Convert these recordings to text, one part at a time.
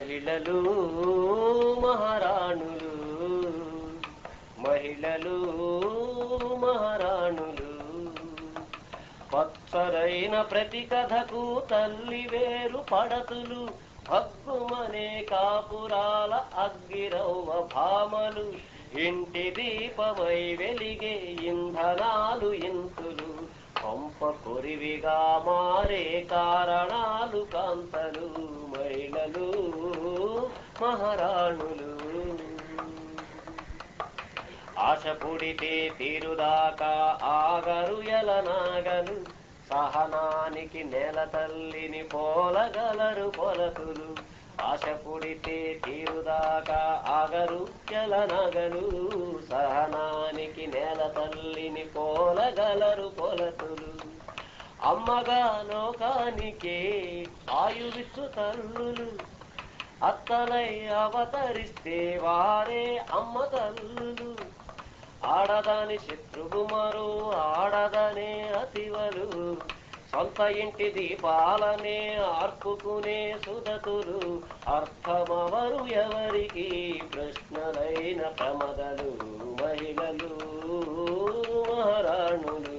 మహిళలు మహారాణులు మహిళలు మహారాణులు పచ్చరైన ప్రతి కథకు తల్లి వేరు పడతులు భగ్గుమనే కాపురాల అగ్గిరవ్వ భామలు ఇంటి దీపమై వెలిగే ఇంధనాలు ఇంతులు పంప కొరివిగా మారే కారణాలు కాంతలు మహిళలు మహారాణులు ఆశ పుడితే తీరుదాకా ఆగరు ఎలనాగలు సహనానికి నేల తల్లిని పోలగలరు పొలకులు ఆశ పుడితే తీరుదాకా ఆగరు ఎలనగలు సహనానికి నేల తల్లిని పోలగలరు పొలకులు అమ్మగా లోకానికే ఆయువిచ్చు తల్లులు అత్తలై అవతరిస్తే వారే అమ్మ తల్లులు ఆడదాని శత్రువు మరో ఆడదనే అతివలు సొంత ఇంటి దీపాలనే ఆర్పుకునే సుదతులు అర్థమవరు ఎవరికి ప్రశ్నలైన ప్రమదలు మహిళలు మహారాణులు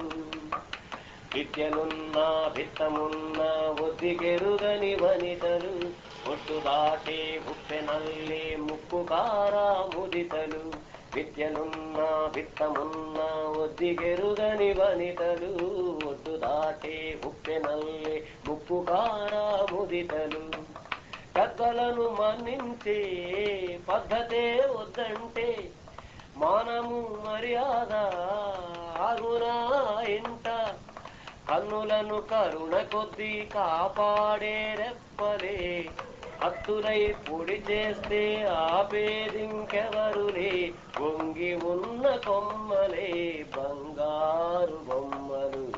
విద్యనున్నా భిత్తమున్నా ఒద్దిగెరుగని వనితలు ఒట్టు దాటే ఉప్పెనల్లే ముక్కు కారా ముదితలు విద్యనున్నా భిత్తమున్నా ఒద్దిగెరుగని వనితలు ఒట్టు దాటే ఉప్పెనల్లే ముక్కు కారా ముదితలు పెద్దలను మన్నించే పద్ధతే వద్దంటే మానము మర్యాద ఆగునా ఇంట కన్నులను కరుణ కొద్దీ కాపాడే రెప్పలే హత్తులై పొడి చేస్తే ఆపేదింకెవరులే వంగి ఉన్న కొమ్మలే బంగారు బొమ్మలు